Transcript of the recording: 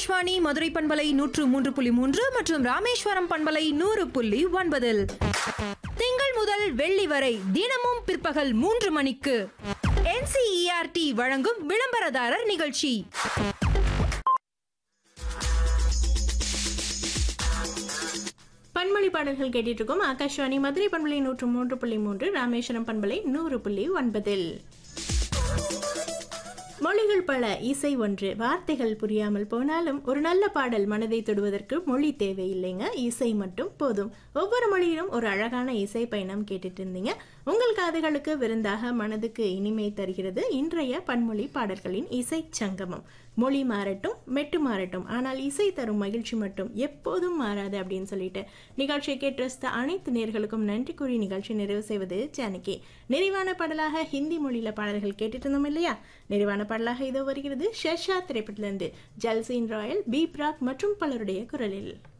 ஆகாஷ்வாணி மதுரை பண்பலை நூற்று மூன்று புள்ளி மூன்று மற்றும் ராமேஸ்வரம் பண்பலை நூறு புள்ளி ஒன்பதில் திங்கள் முதல் வெள்ளி வரை தினமும் பிற்பகல் மூன்று மணிக்கு என்சிஇஆர்டி வழங்கும் விளம்பரதாரர் நிகழ்ச்சி பன்மொழி பாடல்கள் கேட்டுட்டு இருக்கோம் ஆகாஷ்வாணி மதுரை பண்பலை நூற்று மூன்று புள்ளி மூன்று ராமேஸ்வரம் பண்பலை நூறு புள்ளி ஒன்பதில் மொழிகள் பல இசை ஒன்று வார்த்தைகள் புரியாமல் போனாலும் ஒரு நல்ல பாடல் மனதை தொடுவதற்கு மொழி தேவையில்லைங்க இசை மட்டும் போதும் ஒவ்வொரு மொழியிலும் ஒரு அழகான இசை பயணம் கேட்டுட்டு இருந்தீங்க உங்கள் காதுகளுக்கு விருந்தாக மனதுக்கு இனிமை தருகிறது இன்றைய பன்மொழி பாடல்களின் இசை சங்கமம் மொழி மாறட்டும் மெட்டு மாறட்டும் ஆனால் இசை தரும் மகிழ்ச்சி மட்டும் எப்போதும் மாறாது அப்படின்னு சொல்லிட்டு நிகழ்ச்சியை கேட்டு ரசித்த அனைத்து நேர்களுக்கும் நன்றி கூறி நிகழ்ச்சி நிறைவு செய்வது ஜானகி நிறைவான பாடலாக ஹிந்தி மொழியில பாடல்கள் கேட்டுட்டு இருந்தோம் இல்லையா நிறைவான பாடலாக இதோ வருகிறது ஷெர்ஷா திரைப்படத்திலிருந்து ஜல்சீன் ராயல் பி பிராக் மற்றும் பலருடைய குரலில்